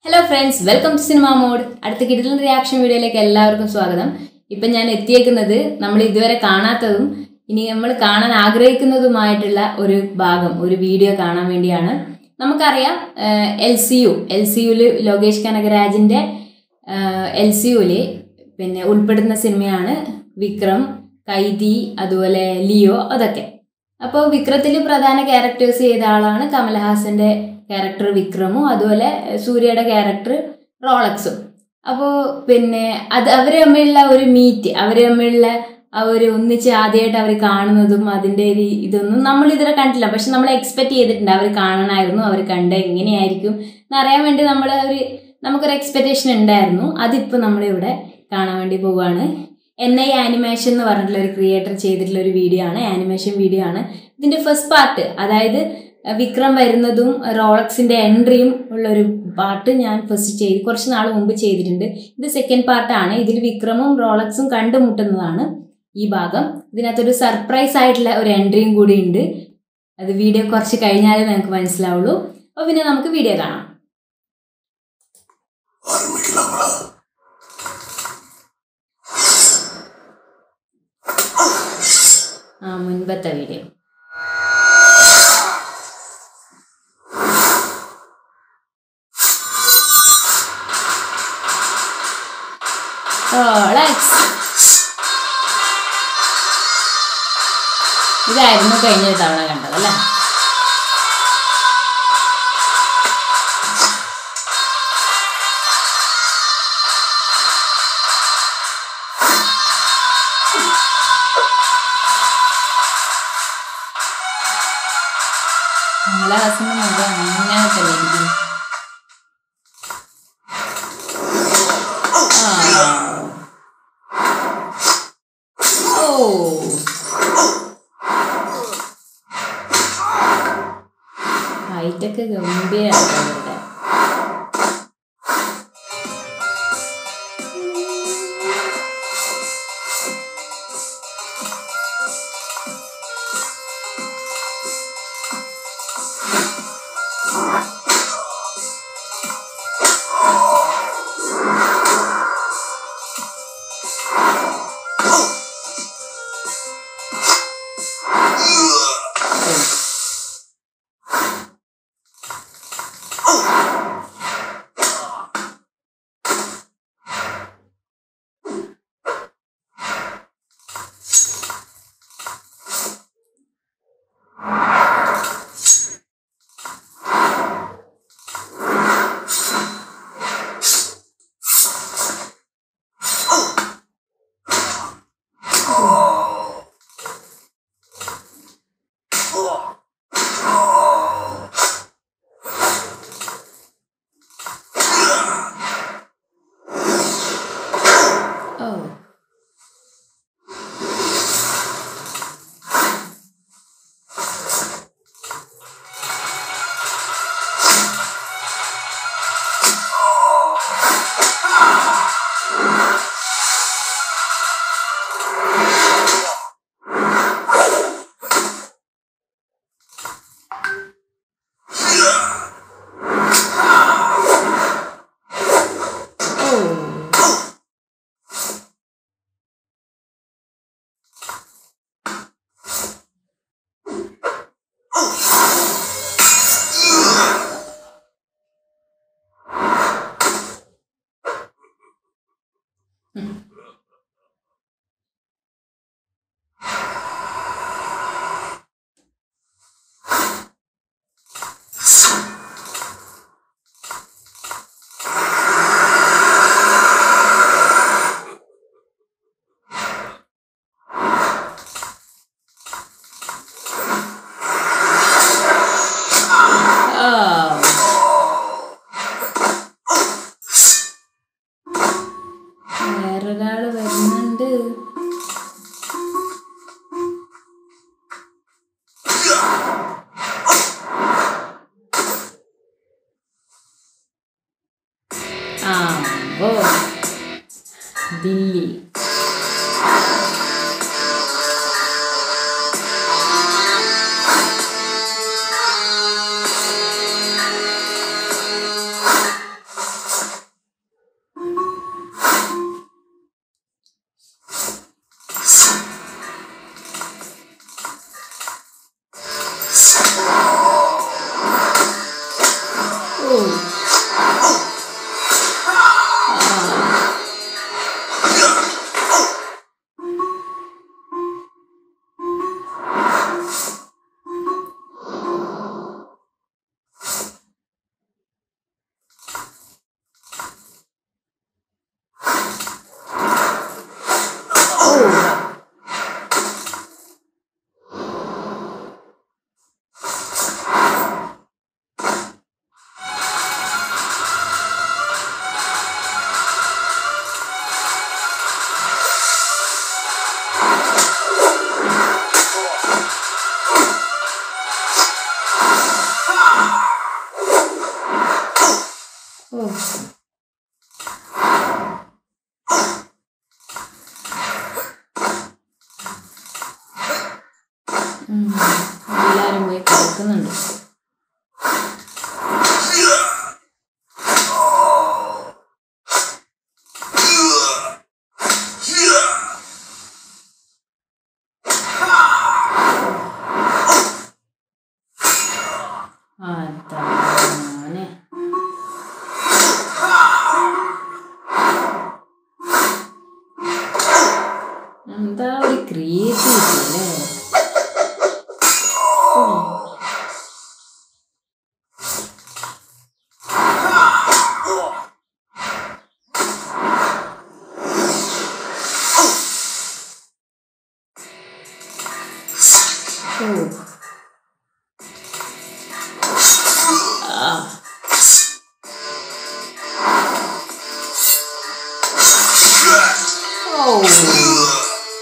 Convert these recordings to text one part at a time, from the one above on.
Hello friends welcome to cinema mode അടുത്ത കിടിലൻ reaction വീഡിയോയിലേക്ക് എല്ലാവർക്കും സ്വാഗതം ഇപ്പം ഞാൻ എത്തിയേക്കുന്നത് നമ്മൾ ഇതുവരെ കാണാത്തതും ഇനി നമ്മൾ കാണാൻ ആഗ്രഹിക്കുന്നതുമായിട്ടുള്ള ഒരു ഭാഗം ഒരു വീഡിയോ കാണാൻ വേണ്ടിയാണ് നമുക്കറിയാം L C U L C യുല് ലോകേഷ് കനകരാജിൻ്റെ എൽ സി യുല് പിന്നെ ഉൾപ്പെടുന്ന സിനിമയാണ് വിക്രം കൈതി അതുപോലെ ലിയോ അതൊക്കെ അപ്പോൾ വിക്രത്തിൽ പ്രധാന ക്യാരക്ടേഴ്സ് ചെയ്ത ആളാണ് കമൽഹാസന്റെ ക്യാരക്ടർ വിക്രമും അതുപോലെ സൂര്യയുടെ ക്യാരക്ടർ റോളക്സും അപ്പോൾ പിന്നെ അത് അവർ തമ്മിലുള്ള ഒരു മീറ്റ് അവർ തമ്മിലുള്ള അവർ ഒന്നിച്ച് ആദ്യമായിട്ട് അവർ കാണുന്നതും അതിൻ്റെ ഒരു ഇതൊന്നും നമ്മൾ ഇതുവരെ കണ്ടില്ല പക്ഷെ നമ്മൾ എക്സ്പെക്ട് ചെയ്തിട്ടുണ്ട് അവർ കാണണമായിരുന്നു അവർ കണ്ട എങ്ങനെയായിരിക്കും എന്നറിയാൻ വേണ്ടി നമ്മൾ ഒരു നമുക്കൊരു എക്സ്പെക്റ്റേഷൻ ഉണ്ടായിരുന്നു അതിപ്പോൾ നമ്മളിവിടെ കാണാൻ വേണ്ടി പോവുകയാണ് എൻ ഐ ആനിമേഷൻ എന്ന് പറഞ്ഞിട്ടുള്ള ഒരു ക്രിയേറ്റർ ചെയ്തിട്ടുള്ള ഒരു വീഡിയോ ആണ് ആനിമേഷൻ വീഡിയോ ആണ് ഇതിന്റെ ഫസ്റ്റ് പാർട്ട് അതായത് വിക്രം വരുന്നതും റോളക്സിന്റെ എൻട്രിയും ഉള്ള ഒരു പാർട്ട് ഞാൻ ഫസ്റ്റ് ചെയ്ത് കുറച്ച് നാൾ മുമ്പ് ചെയ്തിട്ടുണ്ട് ഇത് സെക്കൻഡ് പാർട്ടാണ് ഇതിൽ വിക്രമും റോളക്സും കണ്ടുമുട്ടുന്നതാണ് ഈ ഭാഗം ഇതിനകത്തൊരു സർപ്രൈസ് ആയിട്ടുള്ള ഒരു എൻട്രിയും കൂടി ഉണ്ട് അത് വീഡിയോ കുറച്ച് കഴിഞ്ഞാലേ നമുക്ക് മനസ്സിലാവുള്ളൂ അപ്പോൾ പിന്നെ നമുക്ക് വീഡിയോ കാണാം ஆரம்பிக்கலாங்களா ആ മുൻപത്തെ വീഡിയോ റോളക്സ് ഇതായിരുന്നു കഴിഞ്ഞ ഒരു തവണ കണ്ടത് അല്ലേ കമലഹാസന്റെ മുഖം അങ്ങനെ തന്നെ ഇരിക്കുന്നു ആ. ഓ ഹൈറ്റൊക്കെ ഗംഭീരാണ് ഇവിടെ ഉം. എല്ലാരും പോയി കിടക്കുന്നുണ്ട് അതാണ് എന്താ ഒരു ക്രിയേറ്റിവിറ്റി അല്ലേ ഉം. ഓ ആ ഓ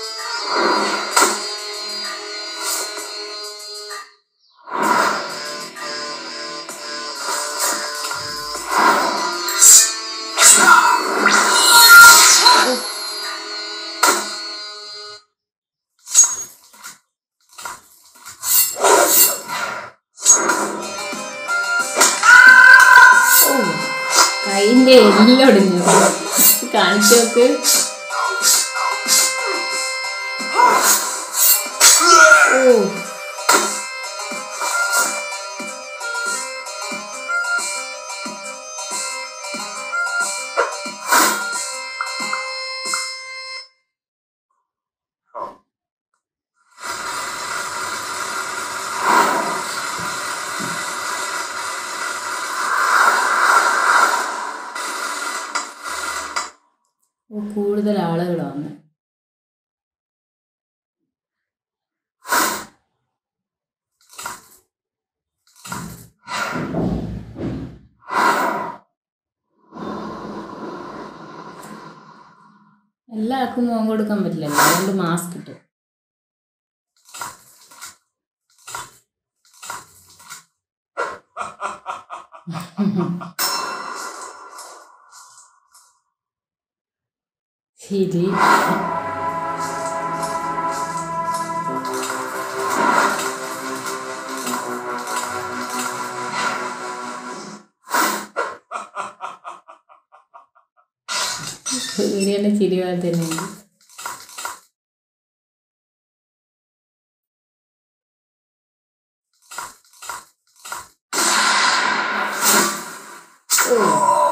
ഓ കൈന്റെ എല്ലൊടിഞ്ഞു കാണിച്ചു നോക്ക് ഓ ഓ, കൂടുതൽ ആളുകൾ വന്ന് എല്ലാവർക്കും മുഖം കൊടുക്കാൻ പറ്റില്ലല്ലോ അതുകൊണ്ട് മാസ്ക് ഇട്ടു ശരി സൂര്യന്റെ ചിരി പോലെ തന്നെയുണ്ട് ഓ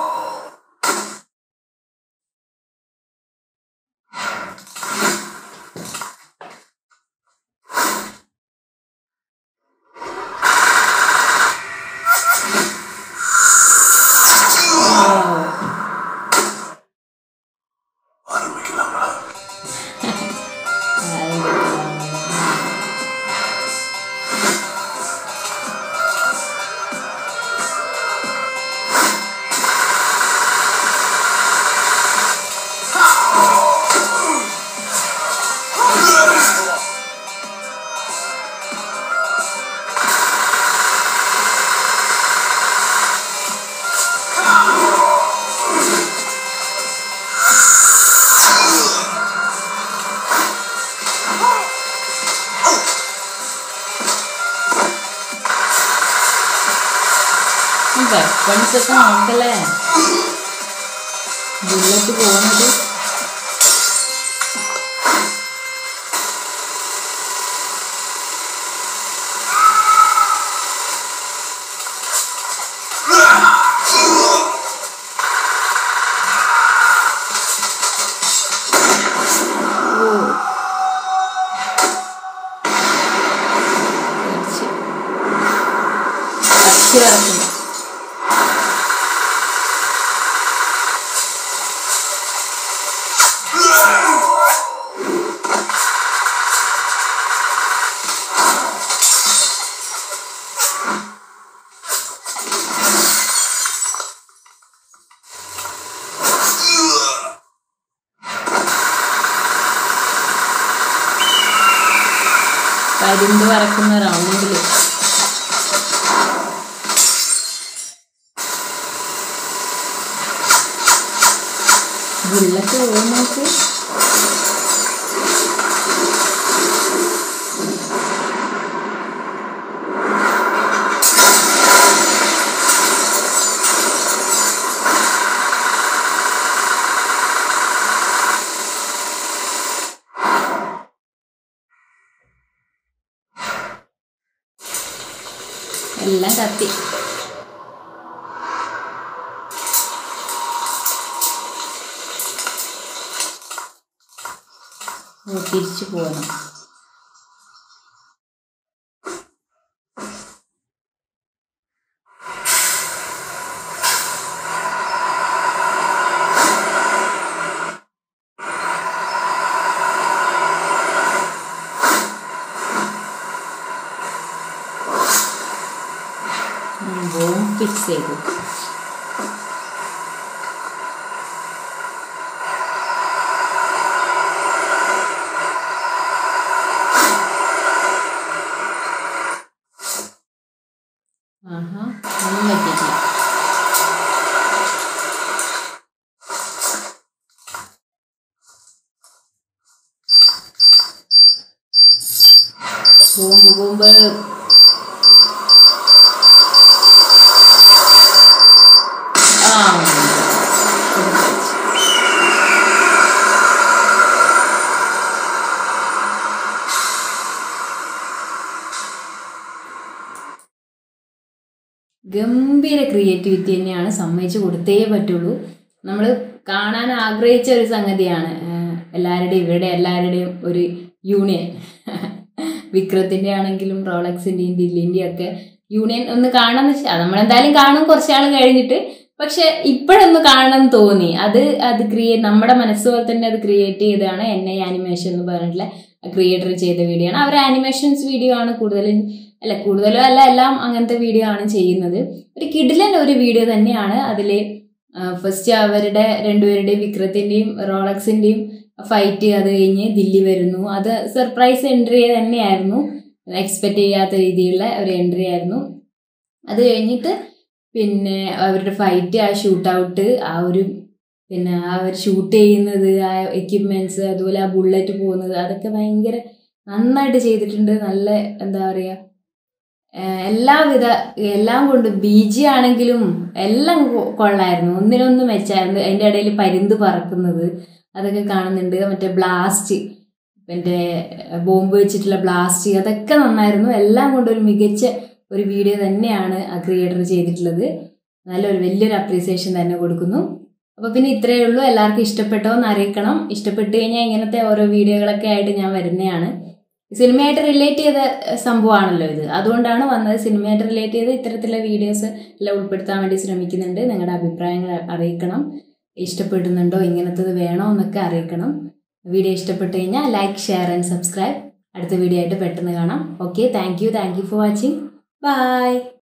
വെപ്പൺസ് ഒക്കെ നോക്കല്ലേ ബുള്ളറ്റ് പോകുന്നത് പക്ഷി പറക്കുന്നു കരിമ്പ് പറക്കുന്ന റൗണ്ടില് ബുള്ളറ്റ് പോകുന്നോക്ക് എല്ലാം കത്തി ഓ, തിരിച്ചു പോകണം ബോം ഫിക്സ് ചെയ്തു ആഹാ ഒന്നും പറ്റിയിട്ടില്ല ബോംബ് ബോംബ് ആ ഗംഭീര ക്രിയേറ്റിവിറ്റി തന്നെയാണ് സമ്മതിച്ചു കൊടുത്തേ പറ്റുള്ളൂ നമ്മൾ കാണാൻ ആഗ്രഹിച്ച ഒരു സംഗതിയാണ് ഏഹ് എല്ലാവരുടെയും ഇവരുടെ എല്ലാവരുടെയും ഒരു യൂണിയൻ വിക്രത്തിൻ്റെ ആണെങ്കിലും റോളക്സിൻ്റെയും ദില്ലിൻ്റെയും ഒക്കെ യൂണിയൻ ഒന്ന് കാണണം എന്ന് വെച്ചാൽ നമ്മളെന്തായാലും കാണും കുറച്ചാൾ കഴിഞ്ഞിട്ട് പക്ഷെ ഇപ്പോഴൊന്ന് കാണണം എന്ന് തോന്നി അത് അത് ക്രിയേറ്റ് നമ്മുടെ മനസ്സ് പോലെ തന്നെ അത് ക്രിയേറ്റ് ചെയ്തതാണ് എൻ ഐ ആനിമേഷൻ എന്ന് പറഞ്ഞിട്ടുള്ള ക്രിയേറ്റർ ചെയ്ത വീഡിയോ ആണ് അവർ ആനിമേഷൻസ് വീഡിയോ ആണ് കൂടുതലും അല്ല കൂടുതലും അല്ല എല്ലാം അങ്ങനത്തെ വീഡിയോ ആണ് ചെയ്യുന്നത് ഒരു കിഡിലൻ ഒരു വീഡിയോ തന്നെയാണ് അതിൽ ഫസ്റ്റ് അവരുടെ രണ്ടുപേരുടെയും വിക്രത്തിൻ്റെയും റോളക്സിൻ്റെയും ഫൈറ്റ് അത് കഴിഞ്ഞ് ദില്ലി വരുന്നു അത് സർപ്രൈസ് എൻട്രി തന്നെയായിരുന്നു എക്സ്പെക്റ്റ് ചെയ്യാത്ത രീതിയിലുള്ള ഒരു എൻട്രി ആയിരുന്നു അത് കഴിഞ്ഞിട്ട് പിന്നെ അവരുടെ ഫൈറ്റ് ആ ഷൂട്ട് ഔട്ട് ആ ഒരു പിന്നെ അവർ ഷൂട്ട് ചെയ്യുന്നത് ആ എക്യുപ്മെൻറ്റ്സ് അതുപോലെ ആ ബുള്ളറ്റ് പോകുന്നത് അതൊക്കെ ഭയങ്കര നന്നായിട്ട് ചെയ്തിട്ടുണ്ട് നല്ല എന്താ പറയുക ഏഹ് എല്ലാവിധ എല്ലാം കൊണ്ട് ബി ജി ആണെങ്കിലും എല്ലാം കൊ- കൊള്ളായിരുന്നു ഒന്നിനൊന്ന് മെച്ചായിരുന്നു അതിൻ്റെ ഇടയിൽ പരുന്ത് പറക്കുന്നത് അതൊക്കെ കാണുന്നുണ്ട് മറ്റേ ബ്ലാസ്റ്റ് മറ്റേ ബോംബ് വെച്ചിട്ടുള്ള ബ്ലാസ്റ്റ് അതൊക്കെ നന്നായിരുന്നു എല്ലാം കൊണ്ട് ഒരു മികച്ച ഒരു വീഡിയോ തന്നെയാണ് ആ ക്രിയേറ്റർ ചെയ്തിട്ടുള്ളത് നല്ലൊരു വലിയൊരു അപ്രീസിയേഷൻ തന്നെ കൊടുക്കുന്നു അപ്പോൾ പിന്നെ ഇത്രയേ ഉള്ളൂ എല്ലാവർക്കും ഇഷ്ടപ്പെട്ടോ എന്ന് അറിയിക്കണം ഇഷ്ടപ്പെട്ട് കഴിഞ്ഞാൽ ഇങ്ങനത്തെ ഓരോ വീഡിയോകളൊക്കെ ആയിട്ട് ഞാൻ വരുന്നതാണ് സിനിമയായിട്ട് റിലേറ്റ് ചെയ്ത സംഭവമാണല്ലോ ഇത് അതുകൊണ്ടാണ് വന്നത് സിനിമയായിട്ട് റിലേറ്റ് ചെയ്ത് ഇത്തരത്തിലുള്ള വീഡിയോസ് എല്ലാം ഉൾപ്പെടുത്താൻ വേണ്ടി ശ്രമിക്കുന്നുണ്ട് നിങ്ങളുടെ അഭിപ്രായങ്ങൾ അറിയിക്കണം ഇഷ്ടപ്പെടുന്നുണ്ടോ ഇങ്ങനത്തത് വേണോ എന്നൊക്കെ അറിയിക്കണം വീഡിയോ ഇഷ്ടപ്പെട്ട് കഴിഞ്ഞാൽ ലൈക്ക് ഷെയർ ആൻഡ് സബ്സ്ക്രൈബ് അടുത്ത വീഡിയോ ആയിട്ട് പെട്ടെന്ന് കാണാം okay thank you thank you for watching by